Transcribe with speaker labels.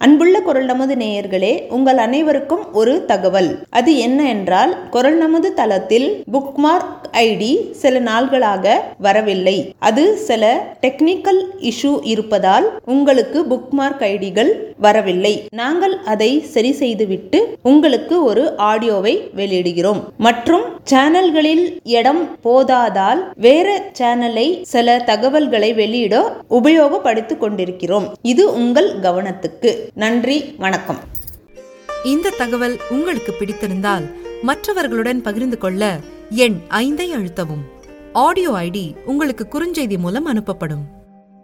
Speaker 1: அன்புள்ள குரல் நமது நேயர்களே உங்கள் அனைவருக்கும் ஒரு தகவல் அது என்ன என்றால் குரல் நமது தளத்தில் புக்மார்க் ஐடி சில நாள்களாக வரவில்லை அது சில டெக்னிக்கல் இஷ்யூ இருப்பதால் உங்களுக்கு புக்மார்க் ஐடிகள் வரவில்லை நாங்கள் அதை சரி செய்துவிட்டு உங்களுக்கு ஒரு ஆடியோவை வெளியிடுகிறோம் மற்றும் சேனல்களில் இடம் போதாதால் வேற சேனலை சில தகவல்களை வெளியிட உபயோகப்படுத்திக் கொண்டிருக்கிறோம் இது உங்கள் கவனத்துக்கு நன்றி வணக்கம்
Speaker 2: இந்த தகவல் உங்களுக்கு பிடித்திருந்தால் மற்றவர்களுடன் பகிர்ந்து கொள்ள எண் ஐந்தை அழுத்தவும் ஆடியோ ஐடி உங்களுக்கு குறுஞ்செய்தி மூலம் அனுப்பப்படும்